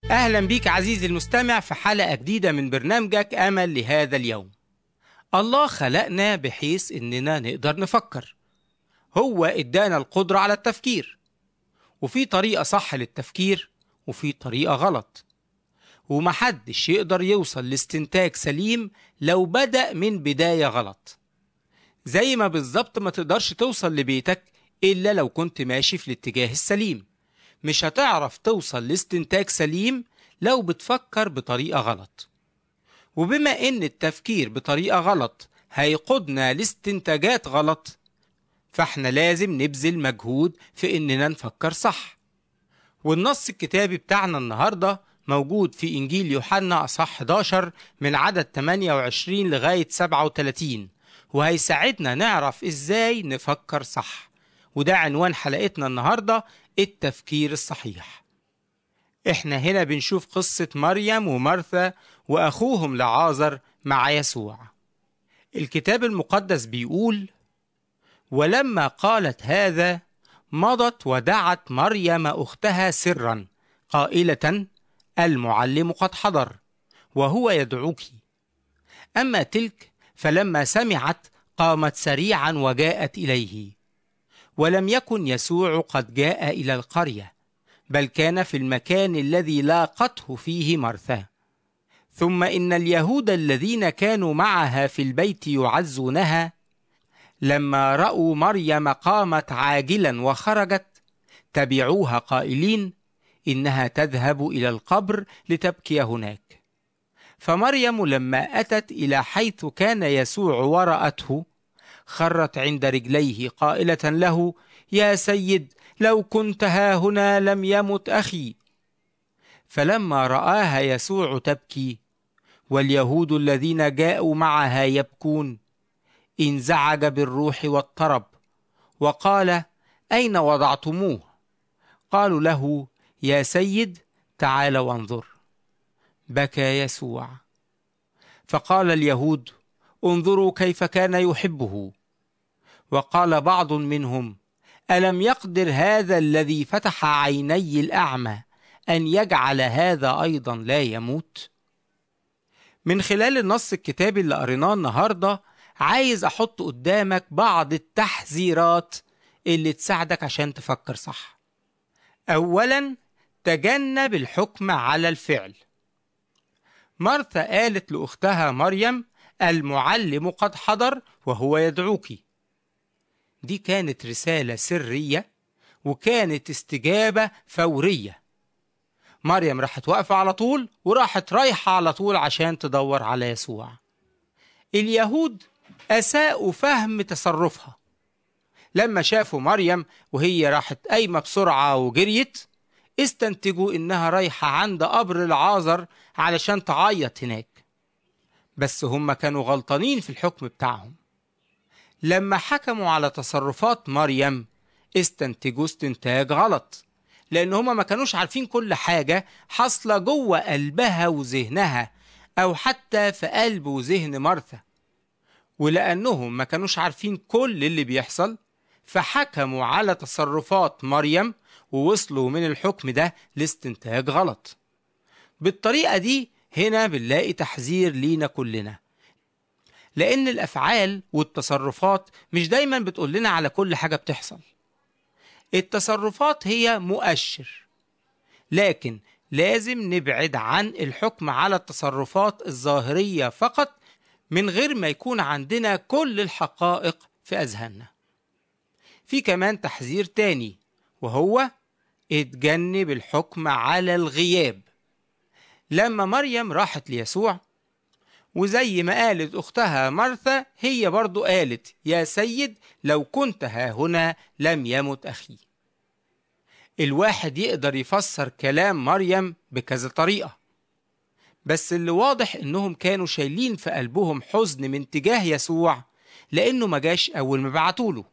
أهلا بيك عزيزي المستمع في حلقة جديدة من برنامجك أمل لهذا اليوم الله خلقنا بحيث إننا نقدر نفكر هو إدانا القدرة على التفكير وفي طريقة صح للتفكير وفي طريقة غلط ومحدش يقدر يوصل لاستنتاج سليم لو بدأ من بداية غلط زي ما بالظبط ما تقدرش توصل لبيتك إلا لو كنت ماشي في الاتجاه السليم مش هتعرف توصل لاستنتاج سليم لو بتفكر بطريقة غلط وبما إن التفكير بطريقة غلط هيقودنا لاستنتاجات غلط فاحنا لازم نبذل مجهود في إننا نفكر صح والنص الكتابي بتاعنا النهاردة موجود في إنجيل يوحنا أصح 11 من عدد 28 لغاية 37 وهيساعدنا نعرف إزاي نفكر صح وده عنوان حلقتنا النهاردة التفكير الصحيح احنا هنا بنشوف قصة مريم ومرثا وأخوهم لعازر مع يسوع الكتاب المقدس بيقول ولما قالت هذا مضت ودعت مريم أختها سرا قائلة المعلم قد حضر وهو يدعوك أما تلك فلما سمعت قامت سريعا وجاءت إليه ولم يكن يسوع قد جاء إلى القرية بل كان في المكان الذي لاقته فيه مرثا ثم إن اليهود الذين كانوا معها في البيت يعزونها لما رأوا مريم قامت عاجلا وخرجت تبعوها قائلين إنها تذهب إلى القبر لتبكي هناك فمريم لما أتت إلى حيث كان يسوع ورأته خرت عند رجليه قائلة له يا سيد لو كنت ها هنا لم يمت أخي فلما رآها يسوع تبكي واليهود الذين جاءوا معها يبكون انزعج بالروح واضطرب وقال أين وضعتموه قالوا له يا سيد تعال وانظر بكى يسوع فقال اليهود انظروا كيف كان يحبه وقال بعض منهم الم يقدر هذا الذي فتح عيني الاعمى ان يجعل هذا ايضا لا يموت من خلال النص الكتابي اللي قريناه النهارده عايز احط قدامك بعض التحذيرات اللي تساعدك عشان تفكر صح اولا تجنب الحكم على الفعل مرثا قالت لاختها مريم المعلم قد حضر وهو يدعوك دي كانت رسالة سرية وكانت استجابة فورية مريم راحت واقفة على طول وراحت رايحة على طول عشان تدور على يسوع اليهود أساءوا فهم تصرفها لما شافوا مريم وهي راحت قايمة بسرعة وجريت استنتجوا إنها رايحة عند قبر العازر علشان تعيط هناك بس هم كانوا غلطانين في الحكم بتاعهم لما حكموا على تصرفات مريم استنتجوا استنتاج غلط لأن هم ما كانوش عارفين كل حاجة حاصلة جوه قلبها وذهنها أو حتى في قلب وذهن مرثا ولأنهم ما كانوش عارفين كل اللي بيحصل فحكموا على تصرفات مريم ووصلوا من الحكم ده لاستنتاج غلط بالطريقة دي هنا بنلاقي تحذير لينا كلنا لأن الأفعال والتصرفات مش دايما بتقول لنا على كل حاجة بتحصل التصرفات هي مؤشر لكن لازم نبعد عن الحكم على التصرفات الظاهرية فقط من غير ما يكون عندنا كل الحقائق في أذهاننا في كمان تحذير تاني وهو اتجنب الحكم على الغياب لما مريم راحت ليسوع وزي ما قالت أختها مرثا هي برضو قالت يا سيد لو كنت ها هنا لم يمت أخي الواحد يقدر يفسر كلام مريم بكذا طريقة بس اللي واضح إنهم كانوا شايلين في قلبهم حزن من تجاه يسوع لأنه ما جاش أول ما بعتوله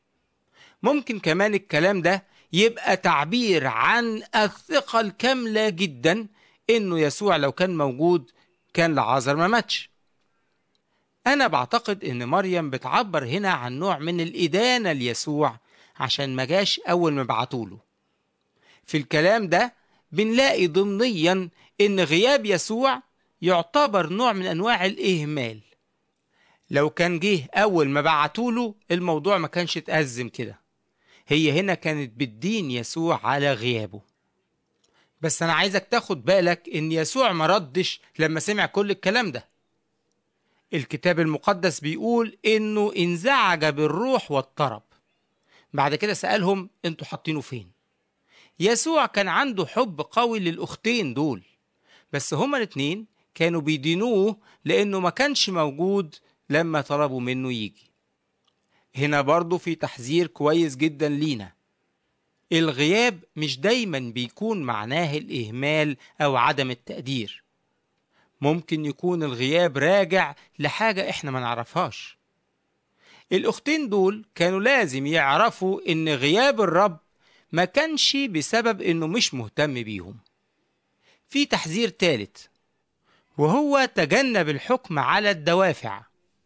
ممكن كمان الكلام ده يبقى تعبير عن الثقة الكاملة جدا إنه يسوع لو كان موجود كان لعازر ما ماتش أنا بعتقد إن مريم بتعبر هنا عن نوع من الإدانة ليسوع عشان ما جاش أول ما بعتوله في الكلام ده بنلاقي ضمنيا إن غياب يسوع يعتبر نوع من أنواع الإهمال لو كان جه أول ما بعتوله الموضوع ما كانش اتأزم كده هي هنا كانت بالدين يسوع على غيابه بس أنا عايزك تاخد بالك إن يسوع ما ردش لما سمع كل الكلام ده الكتاب المقدس بيقول إنه انزعج بالروح واضطرب بعد كده سألهم انتوا حاطينه فين يسوع كان عنده حب قوي للأختين دول بس هما الاتنين كانوا بيدينوه لأنه ما كانش موجود لما طلبوا منه يجي هنا برضو في تحذير كويس جدا لينا الغياب مش دايما بيكون معناه الإهمال أو عدم التقدير ممكن يكون الغياب راجع لحاجة إحنا ما نعرفهاش الأختين دول كانوا لازم يعرفوا إن غياب الرب ما كانش بسبب إنه مش مهتم بيهم في تحذير تالت وهو تجنب الحكم على الدوافع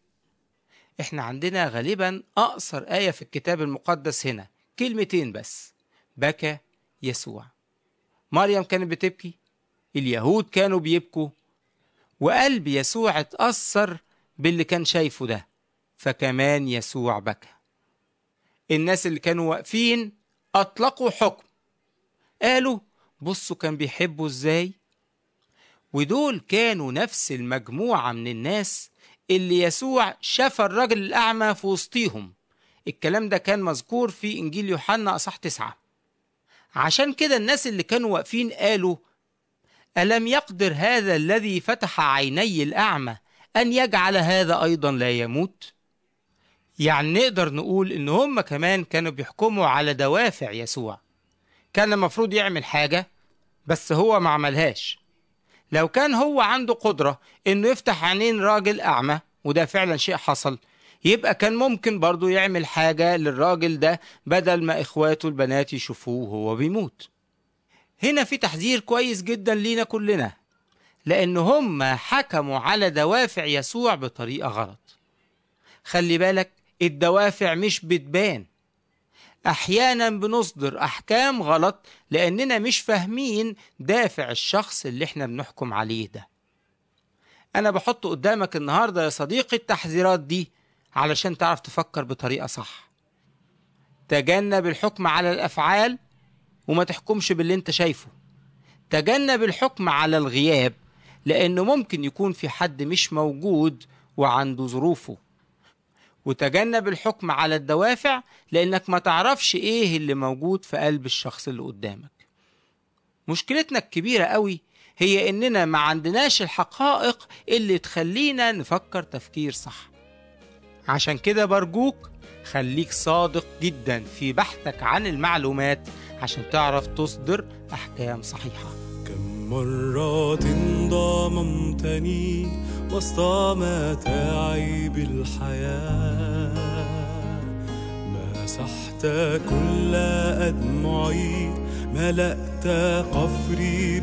احنا عندنا غالبا أقصر آية في الكتاب المقدس هنا كلمتين بس بكى يسوع مريم كانت بتبكي اليهود كانوا بيبكوا وقلب يسوع اتأثر باللي كان شايفه ده فكمان يسوع بكى الناس اللي كانوا واقفين أطلقوا حكم قالوا بصوا كان بيحبوا ازاي ودول كانوا نفس المجموعة من الناس اللي يسوع شاف الرجل الأعمى في وسطيهم الكلام ده كان مذكور في إنجيل يوحنا أصح تسعة عشان كده الناس اللي كانوا واقفين قالوا ألم يقدر هذا الذي فتح عيني الأعمى أن يجعل هذا أيضا لا يموت؟ يعني نقدر نقول إن هم كمان كانوا بيحكموا على دوافع يسوع كان المفروض يعمل حاجة بس هو ما عملهاش لو كان هو عنده قدرة إنه يفتح عينين راجل أعمى وده فعلا شيء حصل يبقى كان ممكن برضه يعمل حاجة للراجل ده بدل ما إخواته البنات يشوفوه وهو بيموت هنا في تحذير كويس جدا لينا كلنا لأن هم حكموا على دوافع يسوع بطريقة غلط خلي بالك الدوافع مش بتبان أحيانا بنصدر أحكام غلط لأننا مش فاهمين دافع الشخص اللي احنا بنحكم عليه ده أنا بحط قدامك النهاردة يا صديقي التحذيرات دي علشان تعرف تفكر بطريقة صح تجنب الحكم على الأفعال وما تحكمش باللي انت شايفه تجنب الحكم على الغياب لأنه ممكن يكون في حد مش موجود وعنده ظروفه وتجنب الحكم على الدوافع لأنك ما تعرفش إيه اللي موجود في قلب الشخص اللي قدامك مشكلتنا الكبيرة قوي هي إننا ما عندناش الحقائق اللي تخلينا نفكر تفكير صح عشان كده برجوك خليك صادق جدا في بحثك عن المعلومات عشان تعرف تصدر أحكام صحيحة كم مرة ضممتني وسط متاعب الحياة مسحت كل أدمعي ملأت قفري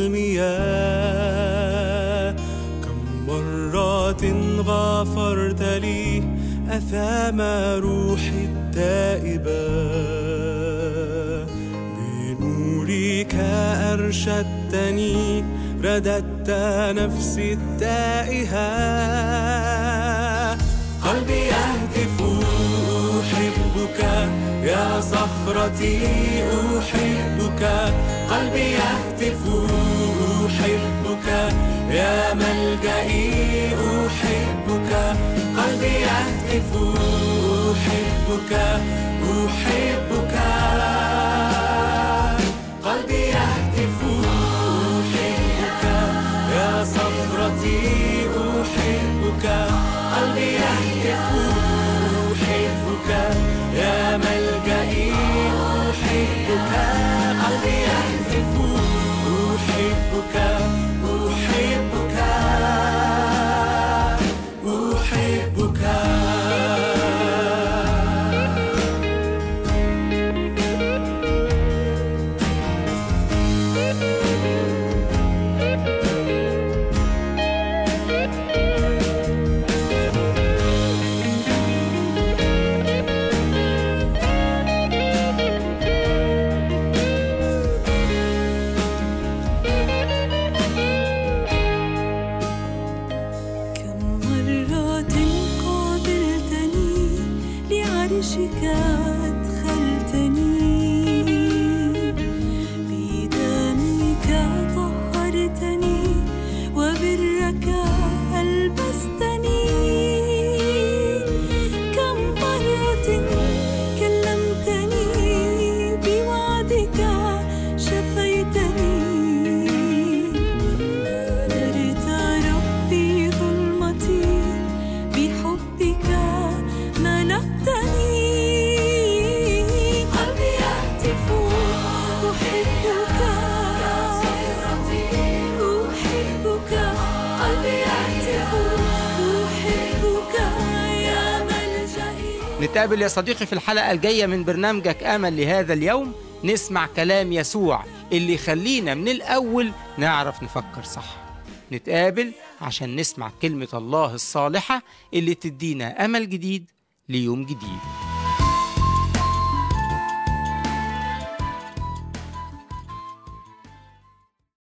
بالمياه كم مرة غفرت لي أثام روحي التائبة بنورك أرشدتني رددت نفسي التائهة قلبي يهتف أحبك يا صخرتي أحبك قلبي يهتف أحبك يا ملجئي أحبك قلبي يهتف أحبك أحبك قلبي يهتف أحبك يا صخرتي أحبك قلبي يهتف أحبك يا ملجئي أحبك قلبي يهتف أحبك أحبك أحبك نتقابل يا صديقي في الحلقة الجاية من برنامجك أمل لهذا اليوم نسمع كلام يسوع اللي يخلينا من الأول نعرف نفكر صح نتقابل عشان نسمع كلمة الله الصالحة اللي تدينا أمل جديد ليوم جديد